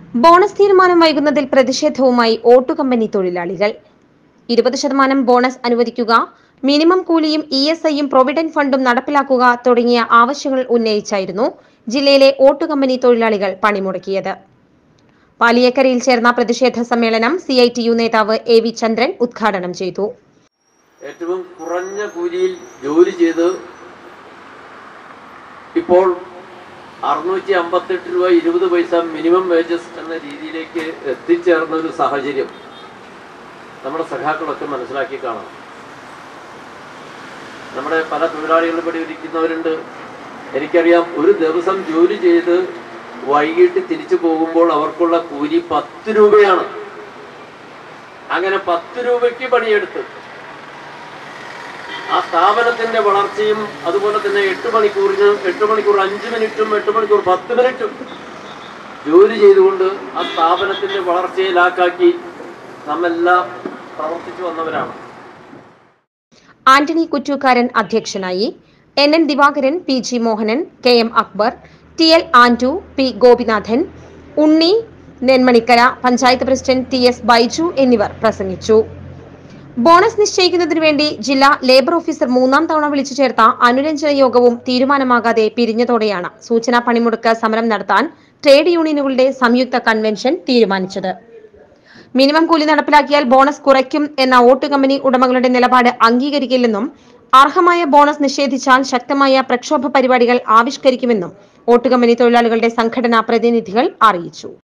bonus തീരുമാനം വൈകുന്നതിൽ പ്രതിഷേധവുമായി ഓട്ടുകമ്പനി തൊഴിലാളികൾ ഇരുപത് ശതമാനം ബോണസ് അനുവദിക്കുക മിനിമം കൂലിയും ഇ എസ് ഐയും പ്രൊവിഡന്റ് ഫണ്ടും നടപ്പിലാക്കുക തുടങ്ങിയ ആവശ്യങ്ങൾ ഉന്നയിച്ചായിരുന്നു ജില്ലയിലെ ഓട്ടുകമ്പനി തൊഴിലാളികൾ പണിമുടക്കിയത് പാലിയേക്കരയിൽ ചേർന്ന പ്രതിഷേധ സമ്മേളനം സി ഐ ടി യു നേതാവ് എ വി ചന്ദ്രൻ ഉദ്ഘാടനം ചെയ്തു ഏറ്റവും കുറഞ്ഞ കൂലിയിൽ ജോലി ചെയ്ത് ഇപ്പോൾ അറുന്നൂറ്റി അമ്പത്തെട്ട് രൂപ ഇരുപത് പൈസ മിനിമം വേജസ് എന്ന രീതിയിലേക്ക് എത്തിച്ചേർന്ന ഒരു സാഹചര്യം നമ്മുടെ സഖാക്കളൊക്കെ മനസ്സിലാക്കി കാണണം നമ്മുടെ പല തൊഴിലാളികളും ഇവിടെ ഇരിക്കുന്നവരുണ്ട് എനിക്കറിയാം ഒരു ദിവസം ജോലി ചെയ്ത് വൈകിട്ട് തിരിച്ചു പോകുമ്പോൾ അവർക്കുള്ള കൂലി പത്ത് രൂപയാണ് അങ്ങനെ പത്ത് രൂപയ്ക്ക് പണിയെടുത്ത് ആ സ്ഥാപനത്തിന്റെ വളർച്ചയും അതുപോലെ തന്നെ എട്ട് മണിക്കൂറിന് എട്ട് മണിക്കൂർ അഞ്ച് മിനിറ്റും എട്ട് മണിക്കൂർ പത്ത് മിനിറ്റും ജോലി ചെയ്തുകൊണ്ട് ആ സ്ഥാപനത്തിന്റെ വളർച്ചയെ ലാക്കാക്കി നമ്മെല്ലാം പ്രവർത്തിച്ചു വന്നവരാണ് ആന്റണി കുറ്റൂക്കാരൻ അധ്യക്ഷനായി N N Divakaran P G Mohanan K M Akbar T L Antu P Gopinathan Unni Nenmanikkara panchayat president T S Baiju എന്നിവർ പ്രസംഗിച്ചു ബോണസ് നിശ്ചയിക്കുന്നതിനു വേണ്ടി ജില്ലാ ലേബർ ഓഫീസർ മൂന്നാം തവണ വിളിച്ചു ചേർത്ത അനുരഞ്ജന യോഗവും തീരുമാനമാകാതെ പിരിഞ്ഞതോടെയാണ് സൂചനാ പണിമുടക്ക് സമരം നടത്താൻ ട്രേഡ് യൂണിയനുകളുടെ സംയുക്ത കൺവെൻഷൻ തീരുമാനിച്ചത് മിനിമം കൂലി നടപ്പിലാക്കിയാൽ ബോണസ് കുറയ്ക്കും എന്ന ഓട്ട് കമ്പനി ഉടമകളുടെ നിലപാട് അംഗീകരിക്കില്ലെന്നും അർഹമായ ബോണസ് നിഷേധിച്ചാൽ ശക്തമായ പ്രക്ഷോഭ പരിപാടികൾ ആവിഷ്കരിക്കുമെന്നും ഓട്ട് കമ്പനി തൊഴിലാളികളുടെ സംഘടനാ പ്രതിനിധികൾ അറിയിച്ചു